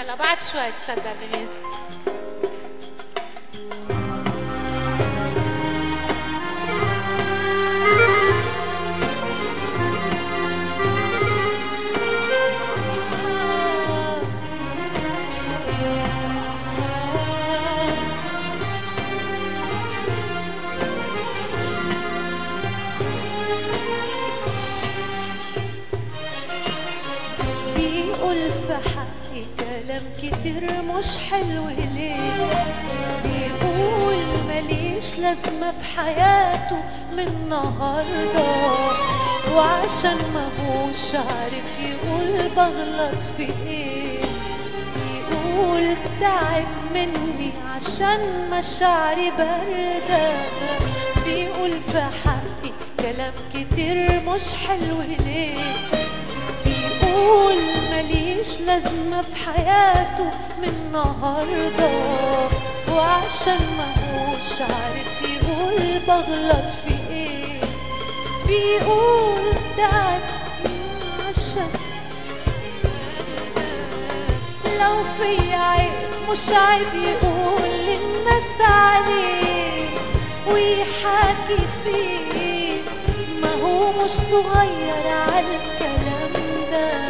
يلا بعد شوي تصدق بمين بيقول في حقي كلام كتير مش حلو ليه بيقول ماليش لازمة في حياته من النهاردة وعشان ما هوش عارف يقول بغلط في ايه بيقول تعب مني عشان مشاعري باردة بيقول في حقي كلام كتير مش حلو ليه بيقول ماليش لازمة في حياته من النهاردة وعشان ما هوش عارف يقول بغلط في ايه بيقول ده عشان لو في عيب مش عيب يقول للناس عليه ويحاكي فيه ما هو مش صغير على الكلام ده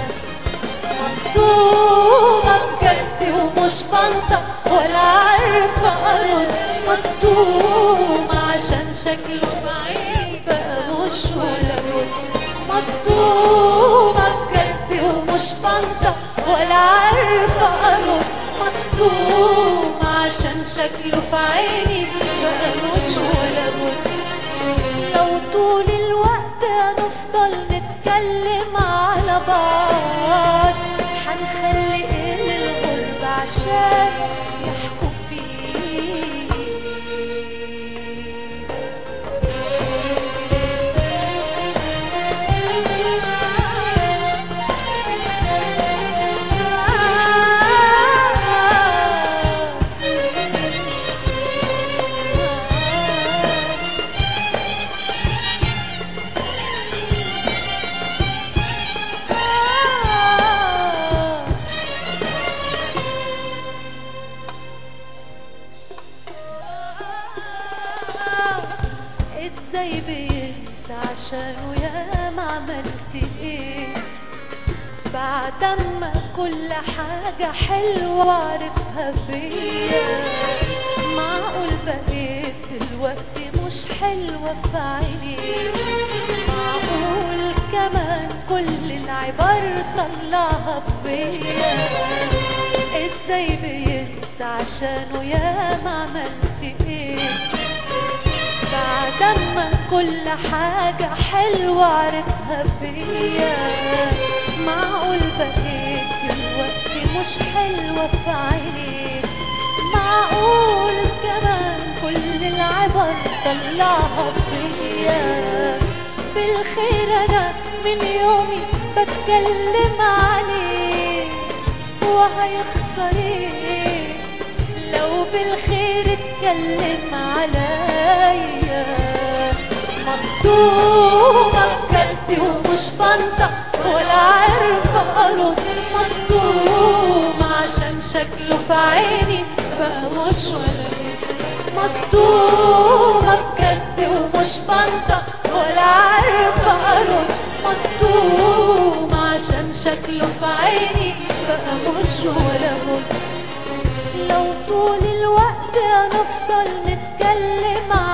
مصدومة بجد ومش بنطق ولا عارفة أرد مصدومة عشان شكله في عيني بقى مش ولا بد مصدومة بجد ومش بنطق ولا عارفة أرد مصدومة عشان شكله في عيني بقى مش ولا بد لو طول الوقت هنفضل نتكلم على بعض هنخلي ايه للغرب عشان يحكوا فيه ازاي بينسى عشانه يا ما عملت ايه بعد ما كل حاجة حلوة عرفها فيا معقول بقيت دلوقتي مش حلوة في عيني معقول كمان كل العبار طلعها فيا ازاي بينسى عشانه يا ما عملت ايه بعد ما كل حاجة حلوة عرفها فيا معقول بقيت دلوقتي مش حلوة في عينيك معقول كمان كل العبر طلعها فيا بالخير أنا من يومي بتكلم عليه وهيخسر ايه لو بالخير اتكلم عليا مصدومة بجد ومش بنطق ولا عارفة أرد مصدومة عشان شكله في عيني بقى مش ولا مصدومة بجد ومش بنطق ولا عارفة أرد مصدومة عشان شكله في عيني بقى مش ولا بد لو طول الوقت هنفضل نتكلم